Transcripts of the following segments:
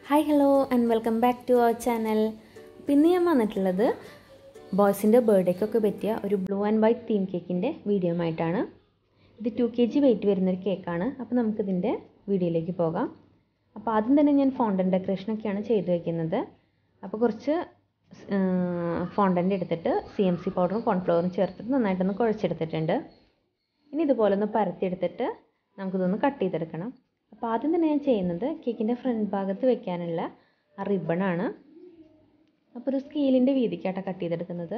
hi hello and welcome back to our channel പിന്നെ ഞാൻ വന്നിട്ടുള്ളത് ബോയ്സിൻ്റെ ബർത്ത്ഡേക്കൊക്കെ പറ്റിയ ഒരു ബ്ലൂ ആൻഡ് വൈറ്റ് തീം കേക്കിൻ്റെ വീഡിയോ ആയിട്ടാണ് ഇത് ടു കെ ജി വെയിറ്റ് വരുന്നൊരു കേക്കാണ് അപ്പോൾ നമുക്കിതിൻ്റെ വീഡിയോയിലേക്ക് പോകാം അപ്പോൾ ആദ്യം തന്നെ ഞാൻ ഫോണ്ടൻ ഡെക്കറേഷനൊക്കെയാണ് ചെയ്തു വയ്ക്കുന്നത് അപ്പോൾ കുറച്ച് ഫോണ്ടൻ്റ് എടുത്തിട്ട് സി എം സി പൗഡറും കോൺഫ്ലവറും ചേർത്തിട്ട് നന്നായിട്ടൊന്ന് കുഴച്ചെടുത്തിട്ടുണ്ട് ഇനി ഇതുപോലെ ഒന്ന് പരത്തിയെടുത്തിട്ട് നമുക്കിതൊന്ന് കട്ട് ചെയ്തെടുക്കണം അപ്പോൾ ആദ്യം തന്നെ ഞാൻ ചെയ്യുന്നത് കേക്കിൻ്റെ ഫ്രണ്ട് ഭാഗത്ത് വെക്കാനുള്ള ആ റിബണാണ് അപ്പോൾ ഒരു സ്കെയിലിൻ്റെ വീതിക്കാട്ടാണ് കട്ട് ചെയ്തെടുക്കുന്നത്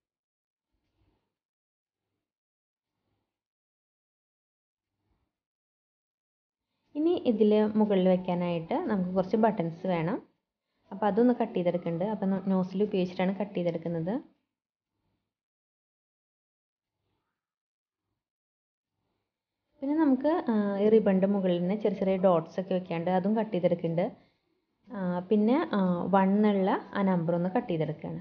ഇനി ഇതിൽ മുകളിൽ വെക്കാനായിട്ട് നമുക്ക് കുറച്ച് ബട്ടൺസ് വേണം അപ്പോൾ അതൊന്ന് കട്ട് ചെയ്തെടുക്കുന്നുണ്ട് അപ്പോൾ നോസിൽ ഉപയോഗിച്ചിട്ടാണ് കട്ട് ചെയ്തെടുക്കുന്നത് പിന്നെ നമുക്ക് ഈ റിബണിൻ്റെ മുകളിൽ നിന്ന് ചെറിയ ചെറിയ ഡോട്ട്സ് ഒക്കെ വെക്കാണ്ട് അതും കട്ട് ചെയ്തെടുക്കുന്നുണ്ട് പിന്നെ വണ്ണുള്ള ആ നമ്പർ ഒന്ന് കട്ട് ചെയ്തെടുക്കുകയാണ്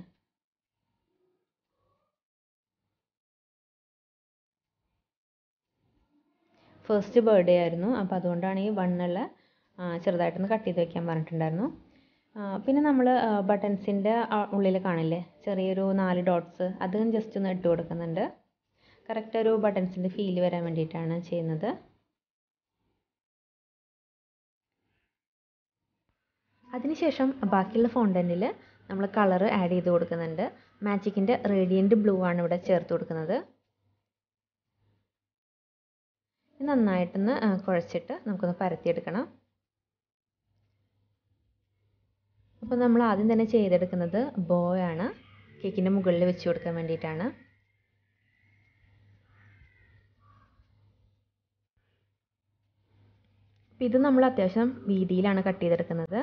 ഫസ്റ്റ് ബർത്ത്ഡേ ആയിരുന്നു അപ്പോൾ അതുകൊണ്ടാണ് ഈ വണ്ണുള്ള ചെറുതായിട്ടൊന്ന് കട്ട് ചെയ്ത് വെക്കാൻ പറഞ്ഞിട്ടുണ്ടായിരുന്നു പിന്നെ നമ്മൾ ബട്ടൺസിൻ്റെ ഉള്ളിൽ കാണില്ലേ ചെറിയൊരു നാല് ഡോട്ട്സ് അതും ജസ്റ്റ് ഒന്ന് ഇട്ട് കൊടുക്കുന്നുണ്ട് കറക്റ്റ് ഒരു ബട്ടൺസിൻ്റെ ഫീൽ വരാൻ വേണ്ടിയിട്ടാണ് ചെയ്യുന്നത് അതിനുശേഷം ബാക്കിയുള്ള ഫോണ്ടൻറ്റിൽ നമ്മൾ കളർ ആഡ് ചെയ്ത് കൊടുക്കുന്നുണ്ട് മാജിക്കിൻ്റെ റേഡിയൻറ്റ് ബ്ലൂ ആണ് ഇവിടെ ചേർത്ത് കൊടുക്കുന്നത് നന്നായിട്ടൊന്ന് കുഴച്ചിട്ട് നമുക്കൊന്ന് പരത്തിയെടുക്കണം അപ്പോൾ നമ്മൾ ആദ്യം തന്നെ ചെയ്തെടുക്കുന്നത് ബോയാണ് കേക്കിൻ്റെ മുകളിൽ വെച്ച് കൊടുക്കാൻ വേണ്ടിയിട്ടാണ് അപ്പോൾ ഇത് നമ്മൾ അത്യാവശ്യം വീതിയിലാണ് കട്ട് ചെയ്തെടുക്കുന്നത്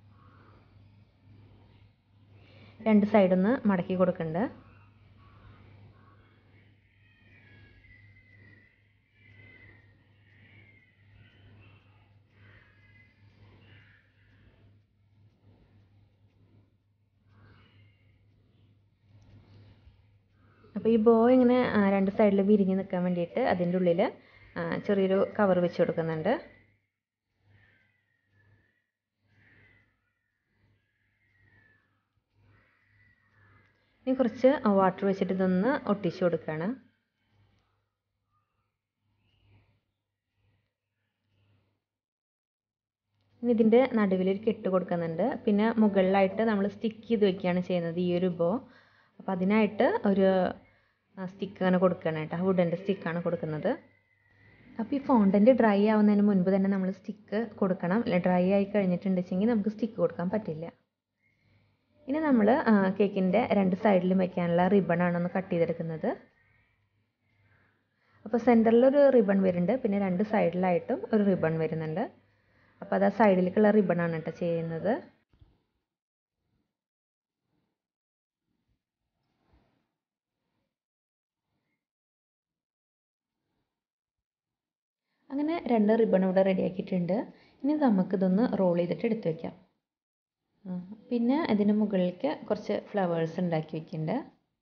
രണ്ട് സൈഡൊന്ന് മടക്കി കൊടുക്കുന്നുണ്ട് അപ്പോൾ ഈ ബോ ഇങ്ങനെ രണ്ട് സൈഡിൽ വിരിഞ്ഞ് നിൽക്കാൻ വേണ്ടിയിട്ട് അതിൻ്റെ ഉള്ളിൽ ചെറിയൊരു കവർ വെച്ച് കൊടുക്കുന്നുണ്ട് ഇനി കുറച്ച് വാട്ടർ വെച്ചിട്ട് ഇതൊന്ന് ഒട്ടിച്ചു കൊടുക്കുകയാണ് ഇനി ഇതിൻ്റെ നടുവിലൊരു കെട്ട് കൊടുക്കുന്നുണ്ട് പിന്നെ മുകളിലായിട്ട് നമ്മൾ സ്റ്റിക്ക് ചെയ്ത് വെക്കുകയാണ് ചെയ്യുന്നത് ഈ ഒരു ബോ അപ്പോൾ അതിനായിട്ട് ഒരു സ്റ്റിക്ക് അങ്ങനെ കൊടുക്കുകയാണ് കേട്ടോ വുഡൻ്റെ സ്റ്റിക്കാണ് കൊടുക്കുന്നത് അപ്പോൾ ഈ ഫോണ്ടൻ്റ് ഡ്രൈ ആവുന്നതിന് മുൻപ് തന്നെ നമ്മൾ സ്റ്റിക്ക് കൊടുക്കണം അല്ലെ ഡ്രൈ ആയി കഴിഞ്ഞിട്ടുണ്ടെങ്കിൽ നമുക്ക് സ്റ്റിക്ക് കൊടുക്കാൻ പറ്റില്ല ഇനി നമ്മൾ കേക്കിൻ്റെ രണ്ട് സൈഡിലും വയ്ക്കാനുള്ള റിബണാണ് ഒന്ന് കട്ട് ചെയ്തെടുക്കുന്നത് അപ്പോൾ സെൻറ്ററിലൊരു റിബൺ വരുന്നുണ്ട് പിന്നെ രണ്ട് സൈഡിലായിട്ടും ഒരു റിബൺ വരുന്നുണ്ട് അപ്പോൾ അത് ആ സൈഡിലേക്കുള്ള റിബണാണ് കേട്ടോ ചെയ്യുന്നത് അങ്ങനെ രണ്ട് റിബൺ ഇവിടെ റെഡിയാക്കിയിട്ടുണ്ട് ഇനി നമുക്കിതൊന്ന് റോൾ ചെയ്തിട്ട് എടുത്ത് വയ്ക്കാം പിന്നെ അതിന് മുകളിലേക്ക് കുറച്ച് ഫ്ലവേഴ്സ് ഉണ്ടാക്കി വെക്കുന്നുണ്ട്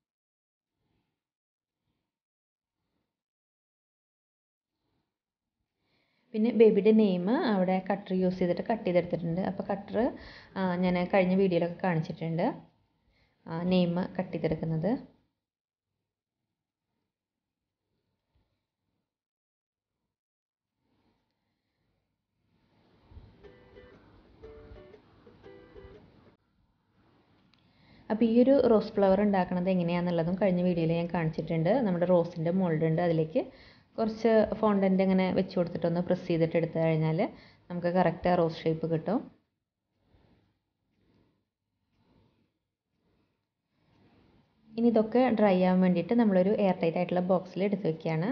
പിന്നെ ബേബിയുടെ നെയിം അവിടെ കട്ടർ യൂസ് ചെയ്തിട്ട് കട്ട് ചെയ്തെടുത്തിട്ടുണ്ട് അപ്പോൾ കട്ടർ ഞാൻ കഴിഞ്ഞ വീഡിയോയിലൊക്കെ കാണിച്ചിട്ടുണ്ട് നെയിം കട്ട് ചെയ്തെടുക്കുന്നത് അപ്പോൾ ഈ ഒരു റോസ് ഫ്ലവർ ഉണ്ടാക്കുന്നത് എങ്ങനെയാണെന്നുള്ളതും കഴിഞ്ഞ വീഡിയോയിൽ ഞാൻ കാണിച്ചിട്ടുണ്ട് നമ്മുടെ റോസിൻ്റെ മോൾഡ് ഉണ്ട് അതിലേക്ക് കുറച്ച് ഫോണ്ടൻ്റ് ഇങ്ങനെ വെച്ച് കൊടുത്തിട്ടൊന്ന് പ്രസ് ചെയ്തിട്ട് എടുത്തു കഴിഞ്ഞാൽ നമുക്ക് കറക്റ്റ് ആ റോസ് ഷേപ്പ് കിട്ടും ഇനി ഇതൊക്കെ ഡ്രൈ ആവാൻ വേണ്ടിയിട്ട് നമ്മളൊരു എയർ ടൈറ്റ് ആയിട്ടുള്ള ബോക്സിൽ എടുത്ത് വെക്കുകയാണ്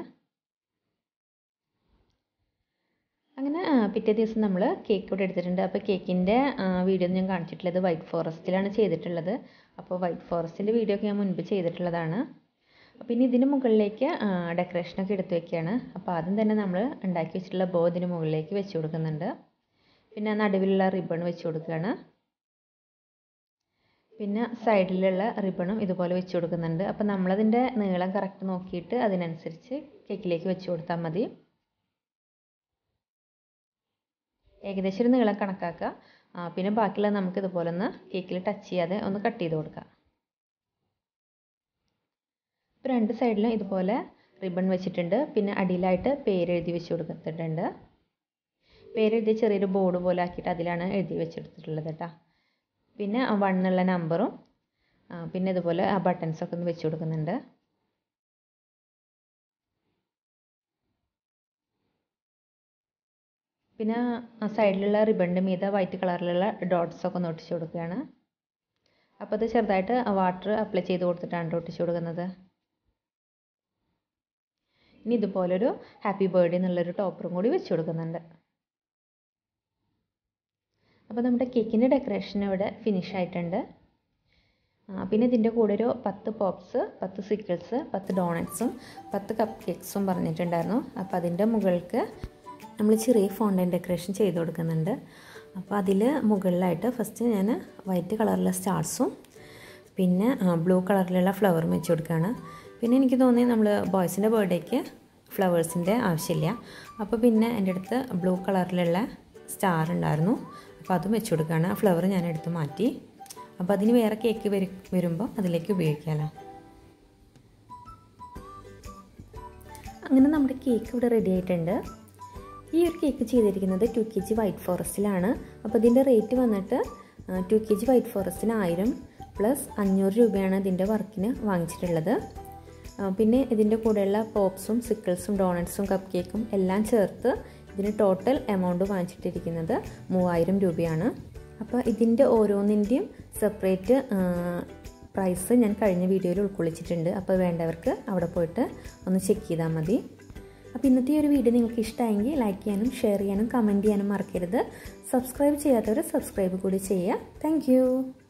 അങ്ങനെ പിറ്റേ ദിവസം നമ്മൾ കേക്ക് ഇവിടെ എടുത്തിട്ടുണ്ട് അപ്പോൾ കേക്കിൻ്റെ വീഡിയോ ഞാൻ കാണിച്ചിട്ടുള്ളത് വൈറ്റ് ഫോറസ്റ്റിലാണ് ചെയ്തിട്ടുള്ളത് അപ്പോൾ വൈറ്റ് ഫോറസ്റ്റിൻ്റെ വീഡിയോ ഒക്കെ ഞാൻ മുൻപ് ചെയ്തിട്ടുള്ളതാണ് പിന്നെ ഇതിന് മുകളിലേക്ക് ഡെക്കറേഷനൊക്കെ എടുത്ത് വെക്കുകയാണ് അപ്പോൾ ആദ്യം തന്നെ നമ്മൾ ഉണ്ടാക്കി വെച്ചിട്ടുള്ള ബോ ഇതിന് മുകളിലേക്ക് വെച്ച് കൊടുക്കുന്നുണ്ട് പിന്നെ നടുവിലുള്ള റിബൺ വെച്ച് കൊടുക്കുകയാണ് പിന്നെ സൈഡിലുള്ള റിബണും ഇതുപോലെ വെച്ച് കൊടുക്കുന്നുണ്ട് അപ്പോൾ നമ്മളതിൻ്റെ നീളം കറക്റ്റ് നോക്കിയിട്ട് അതിനനുസരിച്ച് കേക്കിലേക്ക് വെച്ച് കൊടുത്താൽ മതി ഏകദേശം ഒരു നീളം കണക്കാക്കുക പിന്നെ ബാക്കിയുള്ളത് നമുക്ക് ഇതുപോലെ ഒന്ന് കേക്കിൽ ടച്ച് ചെയ്യാതെ ഒന്ന് കട്ട് ചെയ്ത് കൊടുക്കാം ഇപ്പോൾ രണ്ട് സൈഡിലും ഇതുപോലെ റിബൺ വെച്ചിട്ടുണ്ട് പിന്നെ അടിയിലായിട്ട് പേര് എഴുതി വെച്ച് കൊടുത്തിട്ടുണ്ട് പേരെഴുതി ചെറിയൊരു ബോർഡ് പോലെ ആക്കിയിട്ട് അതിലാണ് എഴുതി വെച്ചെടുത്തിട്ടുള്ളത് കേട്ടോ പിന്നെ വൺ എന്നുള്ള നമ്പറും പിന്നെ ഇതുപോലെ ആ ബട്ടൺസൊക്കെ ഒന്ന് വെച്ച് കൊടുക്കുന്നുണ്ട് പിന്നെ ആ സൈഡിലുള്ള റിബണിൻ്റെ മീതെ വൈറ്റ് കളറിലുള്ള ഡോട്ട്സ് ഒക്കെ ഒന്ന് ഒട്ടിച്ച് കൊടുക്കുകയാണ് അപ്പോൾ അത് ചെറുതായിട്ട് വാട്ടർ അപ്ലൈ ചെയ്ത് കൊടുത്തിട്ടാണ് ഒട്ടിച്ച് കൊടുക്കുന്നത് ഇനി ഇതുപോലൊരു ഹാപ്പി ബർത്ത്ഡേ എന്നുള്ളൊരു ടോപ്പറും കൂടി വെച്ച് കൊടുക്കുന്നുണ്ട് അപ്പോൾ നമ്മുടെ കേക്കിൻ്റെ ഡെക്കറേഷൻ ഇവിടെ ഫിനിഷ് ആയിട്ടുണ്ട് പിന്നെ ഇതിൻ്റെ കൂടെ ഒരു പത്ത് പോപ്സ് പത്ത് സിക്കിൾസ് പത്ത് ഡോണറ്റ്സും പത്ത് കപ്പ് കേക്ക്സും പറഞ്ഞിട്ടുണ്ടായിരുന്നു അപ്പോൾ അതിൻ്റെ മുകൾക്ക് നമ്മൾ ചെറിയ ഫോണ്ടൻ ഡെക്കറേഷൻ ചെയ്ത് കൊടുക്കുന്നുണ്ട് അപ്പോൾ അതിൽ മുകളിലായിട്ട് ഫസ്റ്റ് ഞാൻ വൈറ്റ് കളറിലെ സ്റ്റാർസും പിന്നെ ബ്ലൂ കളറിലുള്ള ഫ്ലവറും വെച്ച് കൊടുക്കുകയാണ് പിന്നെ എനിക്ക് തോന്നി നമ്മൾ ബോയ്സിൻ്റെ ബർത്ത്ഡേക്ക് ഫ്ലവേഴ്സിൻ്റെ ആവശ്യമില്ല അപ്പോൾ പിന്നെ എൻ്റെ അടുത്ത് ബ്ലൂ കളറിലുള്ള സ്റ്റാർ ഉണ്ടായിരുന്നു അപ്പോൾ അതും വെച്ച് കൊടുക്കുകയാണ് ആ ഫ്ലവർ ഞാൻ എടുത്ത് മാറ്റി അപ്പോൾ അതിന് വേറെ കേക്ക് വരും വരുമ്പോൾ അതിലേക്ക് ഉപയോഗിക്കാമല്ലോ അങ്ങനെ നമ്മുടെ കേക്ക് ഇവിടെ റെഡി ആയിട്ടുണ്ട് ഈ ഒരു കേക്ക് ചെയ്തിരിക്കുന്നത് ടു കെ ജി വൈറ്റ് ഫോറസ്റ്റിലാണ് അപ്പോൾ ഇതിൻ്റെ റേറ്റ് വന്നിട്ട് ടു കെ ജി വൈറ്റ് ഫോറസ്റ്റിന് ആയിരം പ്ലസ് അഞ്ഞൂറ് രൂപയാണ് ഇതിൻ്റെ വർക്കിന് വാങ്ങിച്ചിട്ടുള്ളത് പിന്നെ ഇതിൻ്റെ കൂടെയുള്ള പോപ്സും സിക്കിൾസും ഡോണറ്റ്സും കപ്പ് കേക്കും എല്ലാം ചേർത്ത് ഇതിന് ടോട്ടൽ എമൗണ്ട് വാങ്ങിച്ചിട്ടിരിക്കുന്നത് മൂവായിരം രൂപയാണ് അപ്പോൾ ഇതിൻ്റെ ഓരോന്നിൻ്റെയും സെപ്പറേറ്റ് പ്രൈസ് ഞാൻ കഴിഞ്ഞ വീഡിയോയിൽ ഉൾക്കൊള്ളിച്ചിട്ടുണ്ട് അപ്പോൾ വേണ്ടവർക്ക് അവിടെ പോയിട്ട് ഒന്ന് ചെക്ക് ചെയ്താൽ മതി അപ്പോൾ ഇന്നത്തെ ഈ ഒരു വീഡിയോ നിങ്ങൾക്ക് ഇഷ്ടമായെങ്കിൽ ലൈക്ക് ചെയ്യാനും ഷെയർ ചെയ്യാനും കമൻറ്റ് ചെയ്യാനും മറക്കരുത് സബ്സ്ക്രൈബ് ചെയ്യാത്തവർ സബ്സ്ക്രൈബ് കൂടി ചെയ്യുക താങ്ക്